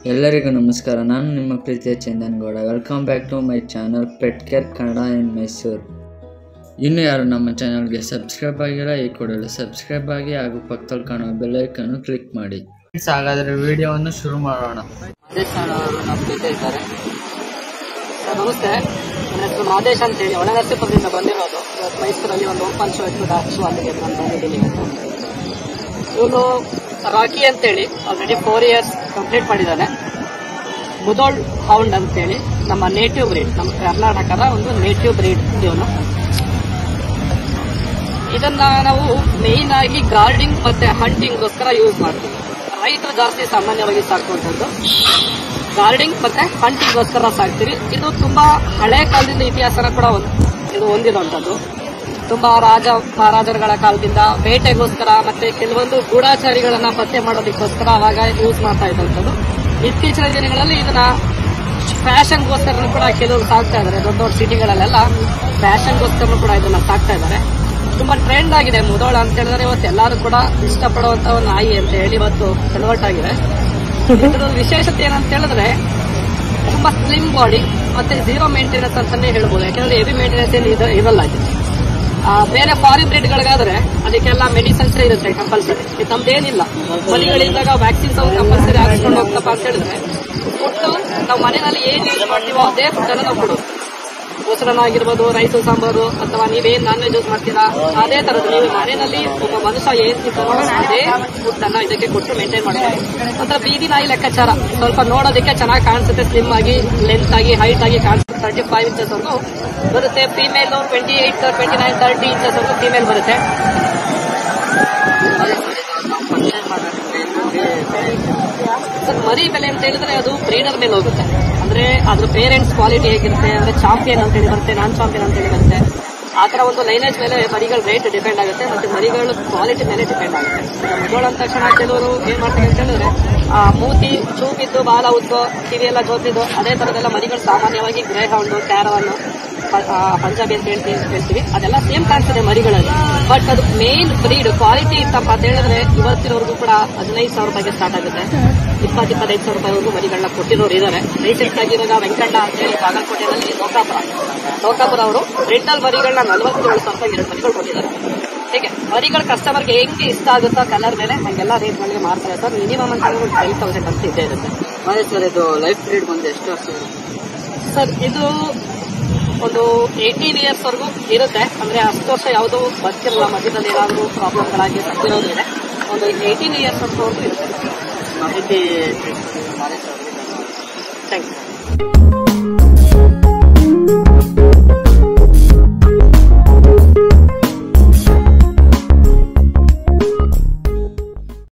ಎಲ್ಲರಿಗೂ ನಮಸ್ಕಾರ ನಾನು ನಿಮ್ಮ ಪ್ರೀತಿಯ Chandan Gowda welcome back to my channel pet care Kannada in Mysuru ಇನ್ನು ಯಾರು ನಮ್ಮ ಚಾನಲ್ಗೆ ಸಬ್ಸ್ಕ್ರೈಬ್ ಆಗಿಲ್ಲ ಈ ಕೂಡಲೇ ಸಬ್ಸ್ಕ್ರೈಬ್ ಆಗಿ ಹಾಗೂ ಪಕ್ಕದಲ್ಲಿ ಕಾಣುವ ಬೆಲ್ಲೈಕನ್ನು ಕ್ಲಿಕ್ ಮಾಡಿ ಫ್ರೆಂಡ್ಸ್ ಹಾಗಾದರೆ ವಿಡಿಯೋವನ್ನು ಶುರು ಮಾಡೋಣ ಮಾದೇಶ್ ಅಣ್ಣ ಅವರು ನಮ್ಮ ಜೊತೆ ಇದ್ದಾರೆ ಸರ್ ನಮಸ್ತೆ ನನ್ನ ಹೆಸರು ಮಾದೇಶ್ ಅಂತ ಹೇಳಿ ಒಳನರಸೀಪುರದಿಂದ ಬಂದಿರೋದು ಇವತ್ತು ಮೈಸೂರಲ್ಲಿ ಒಂದು ಓಪನ್ ಶೋ ಇತ್ತು ಡಾಕ್ ಶೋ ಅಲ್ಲಿಗೆ ನಾನು ಬಂದಿದ್ದೀನಿ ಇವತ್ತು ಇವನು ರಾಕಿ ಅಂತೇಳಿ ಆಲ್ರೆಡಿ ಫೋರ್ ಇಯರ್ಸ್ ಕಂಪ್ಲೀಟ್ ಮಾಡಿದ್ದಾನೆ ಮುದೋಳ್ ಹೌಂಡ್ ಅಂತೇಳಿ ನಮ್ಮ ನೇಟಿವ್ ಬ್ರೀಡ್ ನಮ್ಮ ಕರ್ನಾಟಕದ ಒಂದು ನೇಟಿವ್ ಬ್ರೀಡ್ ಇವನು ಇದನ್ನ ನಾವು ಮೇನ್ ಆಗಿ ಗಾರ್ಡಿಂಗ್ ಮತ್ತೆ ಹಂಟಿಂಗ್ಗೋಸ್ಕರ ಯೂಸ್ ಮಾಡ್ತೀವಿ ರೈತರು ಜಾಸ್ತಿ ಸಾಮಾನ್ಯವಾಗಿ ಸಾಕುವಂಥದ್ದು ಗಾರ್ಡಿಂಗ್ ಮತ್ತೆ ಹಂಟಿಂಗ್ಗೋಸ್ಕರ ಸಾಕ್ತೀವಿ ಇದು ತುಂಬಾ ಹಳೆ ಕಾಲದಿಂದ ಇತಿಹಾಸನ ಕೂಡ ಒಂದು ಇದು ಹೊಂದಿರುವಂಥದ್ದು ತುಂಬಾ ರಾಜ ಮಹಾರಾಜರುಗಳ ಕಾಲದಿಂದ ಬೇಟೆಗೋಸ್ಕರ ಮತ್ತೆ ಕೆಲವೊಂದು ಗೂಢಾಚಾರಿಗಳನ್ನ ಪತ್ತೆ ಮಾಡೋದಕ್ಕೋಸ್ಕರ ಅವಾಗ ಯೂಸ್ ಮಾಡ್ತಾ ಇದ್ದಂಥದ್ದು ಇತ್ತೀಚಿನ ದಿನಗಳಲ್ಲಿ ಇದನ್ನ ಫ್ಯಾಷನ್ಗೋಸ್ಕರ ಕೂಡ ಕೆಲವರು ಸಾಕ್ತಾ ಇದ್ದಾರೆ ದೊಡ್ಡ ದೊಡ್ಡ ಸಿಟಿಗಳಲ್ಲೆಲ್ಲ ಫ್ಯಾಷನ್ಗೋಸ್ಕರ ಕೂಡ ಇದನ್ನ ಸಾಕ್ತಾ ಇದ್ದಾರೆ ತುಂಬಾ ಟ್ರೆಂಡ್ ಆಗಿದೆ ಮುದೋಳ ಅಂತ ಹೇಳಿದ್ರೆ ಇವತ್ತು ಎಲ್ಲರೂ ಕೂಡ ಇಷ್ಟಪಡುವಂತ ಒಂದು ನಾಯಿ ಅಂತ ಹೇಳಿ ಇವತ್ತು ಕನ್ವರ್ಟ್ ಆಗಿದೆ ಇದ್ರ ವಿಶೇಷತೆ ಏನಂತ ಹೇಳಿದ್ರೆ ತುಂಬಾ ಸ್ಲಿಮ್ ಬಾಡಿ ಮತ್ತೆ ಝೀರೋ ಮೇಂಟೆನೆನ್ಸ್ ಅಂತಾನೆ ಹೇಳ್ಬೋದು ಯಾಕಂದ್ರೆ ಹೆವಿ ಮೇಂಟೆನೆನ್ಸ್ ಏನು ಇದು ಇರಲ್ಲ ಇದು ಆ, ಬೇರೆ ಫಾರಿನ್ ಬ್ರೀಡ್ಗಳಿಗಾದ್ರೆ ಅದಕ್ಕೆಲ್ಲ ಮೆಡಿಸಿನ್ಸ್ ಇರುತ್ತೆ ಕಂಪಲ್ಸರಿ ಇದು ನಮ್ದೇನಿಲ್ಲ ಮನೆಗಳಿದ್ದಾಗ ವ್ಯಾಕ್ಸಿನ್ಸ್ ಅವು ಕಂಪಲ್ಸರಿ ಹಾಕ್ಸ್ಕೊಂಡು ಹೋಗ್ತಪ್ಪ ಅಂತ ಹೇಳಿದ್ರೆ ಫುಡ್ ನಾವು ಮನೆಯಲ್ಲಿ ಏನ್ ಯೂಸ್ ಮಾಡ್ತೀವೋ ಅದೇ ಫುಡ್ ಅನ್ನ ನಾವು ಕೊಡೋದು ಮೊಸರನ್ನ ಆಗಿರ್ಬೋದು ರೈಸು ಸಾಂಬಾರು ಅಥವಾ ನೀವೇನ್ ನಾನ್ ವೆಜ್ ಯೂಸ್ ಮಾಡ್ತೀರಾ ಅದೇ ತರದ್ದು ನೀವು ಮನೆಯಲ್ಲಿ ಒಬ್ಬ ಮನುಷ್ಯ ಏನ್ ತಿಂತಾರೋ ಅದೇ ಫುಡ್ ಅನ್ನ ಇದಕ್ಕೆ ಕೊಟ್ಟು ಮೇಂಟೈನ್ ಮಾಡ್ತಾರೆ ಒಂಥರ ಬೀದಿ ನಾಯಿ ಲೆಕ್ಕಾಚಾರ ಸ್ವಲ್ಪ ನೋಡೋದಕ್ಕೆ ಚೆನ್ನಾಗಿ ಕಾಣಿಸುತ್ತೆ ಸ್ಲಿಮ್ ಆಗಿ ಲೆಂತ್ ಆಗಿ ಹೈಟ್ ಆಗಿ ಕಾಣಿಸುತ್ತೆ ತರ್ಟಿ ಫೈವ್ ಇಂಚಸ್ ವರೆಗೂ ಬರುತ್ತೆ female twenty eight twenty nine thirty inches ವರೆಗೂ ಫೀಮೇಲ್ ಬರುತ್ತೆ ಸರ್ ಮರಿ ಬೆಲೆ ಅಂತ ಹೇಳಿದ್ರೆ ಅದು ಬ್ರೀಡರ್ ಮೇಲೆ ಹೋಗುತ್ತೆ ಅಂದ್ರೆ ಅದ್ರ ಪೇರೆಂಟ್ಸ್ ಕ್ವಾಲಿಟಿ ಹೇಗಿರುತ್ತೆ ಅಂದ್ರೆ ಚಾಂಪಿಯನ್ ಅಂತ ಹೇಳಿ ಬರುತ್ತೆ ನಾನ್ ಚಾಂಪಿಯನ್ ಅಂತ ಹೇಳಿ ಬರುತ್ತೆ ಆ ತರ ಒಂದು ಲೈನೇಜ್ ಮೇಲೆ ಮರಿಗಳ ರೇಟ್ ಡಿಪೆಂಡ್ ಆಗುತ್ತೆ ಮತ್ತೆ ಮರಿಗಳ ಕ್ವಾಲಿಟಿ ಮೇಲೆ ಡಿಪೆಂಡ್ ಆಗುತ್ತೆ ಮಗಳು ಅಂದ ತಕ್ಷಣ ಕೆಲವರು ಏನ್ ಮಾಡ್ತಾರೆ ಅಂತ ಹೇಳಿದ್ರೆ ಆ ಮೂತಿ ಚೂಪಿದ್ದು ಬಾಲ ಉದ್ದು ಕಿವಿ ಎಲ್ಲ ಜೋತಿದ್ದು ಅದೇ ತರದೆಲ್ಲ ಮರಿಗಳು ಸಾಮಾನ್ಯವಾಗಿ ಗ್ರೇ ಹೌಂಡು ಕ್ಯಾರವನ್ನು ಪಂಜಾಬಿ ಅಂತ ಹೇಳ್ತೀವಿ ಹೇಳ್ತೀವಿ ಅದೆಲ್ಲ ಸೇಮ್ ಕಾಣ್ತದೆ ಮರಿಗಳಲ್ಲಿ ಬಟ್ ಅದು ಮೇನ್ ಬ್ರೀಡ್ ಕ್ವಾಲಿಟಿ ಇತ್ತಪ್ಪ ಅಂತ ಹೇಳಿದ್ರೆ ಇವತ್ತಿನವರೆಗೂ ಕೂಡ ಹದಿನೈದು ಸಾವಿರ ರೂಪಾಯಿಗೆ ಸ್ಟಾರ್ಟ್ ಆಗುತ್ತೆ ಇಪ್ಪತ್ತು ಇಪ್ಪತ್ತೈದು ಸಾವಿರ ರೂಪಾಯಿವರೆಗೂ ಮರಿಗಳನ್ನ ಕೊಟ್ಟಿರೋರು ಇದ್ದಾರೆ ರೀಸೆಂಟ್ ಆಗಿ ಇವಾಗ ವೆಂಕಣ್ಣ ಅಂತ ಹೇಳಿ ಬಾಗಲಕೋಟೆಯಲ್ಲಿ ಲೋಕಾಪುರ ಲೋಕಾಪುರ ಅವರು ರೆಂಟಲ್ ಮರಿಗಳನ್ನ ನಲವತ್ತೇಳು ಸಾವಿರ ರೂಪಾಯಿ ಎರಡು ಮರಿಗಳು ಕೊಟ್ಟಿದ್ದಾರೆ ಹೀಗೆ ಮರಿಗಳ ಕಸ್ಟಮರ್ಗೆ ಹೆಂಗೆ ಇಷ್ಟ ಆಗುತ್ತೋ ಕಲರ್ ಮೇಲೆ ಹಂಗೆಲ್ಲ ರೇಟ್ ಗಳಿಗೆ ಮಾರ್ತಾರೆ ಸರ್ ಮಿನಿಮಮ್ ಅಂತ ಒಂದು ಫೈವ್ ತೌಸಂಡ್ ಅಂತ ಇದ್ದೇ ಇರುತ್ತೆ ಮತ್ತೆ ಸರ್ ಇದು ಲೈಫ್ ಪೀರಿಯಡ್ ಬಂದು ಎಷ್ಟು ವರ್ಷ ಸರ್ ಇದು ಒಂದು ಏಯ್ಟೀನ್ ಇಯರ್ಸ್ ವರೆಗೂ ಇರುತ್ತೆ ಅಂದ್ರೆ ಅಷ್ಟು ವರ್ಷ ಯಾವುದು ಬದುಕಿರಲ್ಲ ಮಧ್ಯದಲ್ಲಿ ಏನಾದರೂ ಪ್ರಾಬ್ಲಮ್ಗಳಾಗಿ ಸತ್ತಿರೋದು ಇದೆ ಒಂದು ಏಯ್ಟೀನ್ ಇಯರ್ಸ್ ವರೆಗೂ ಇರುತ್ತೆ ಮಾಹಿತಿ ಥ್ಯಾಂಕ್ ಯು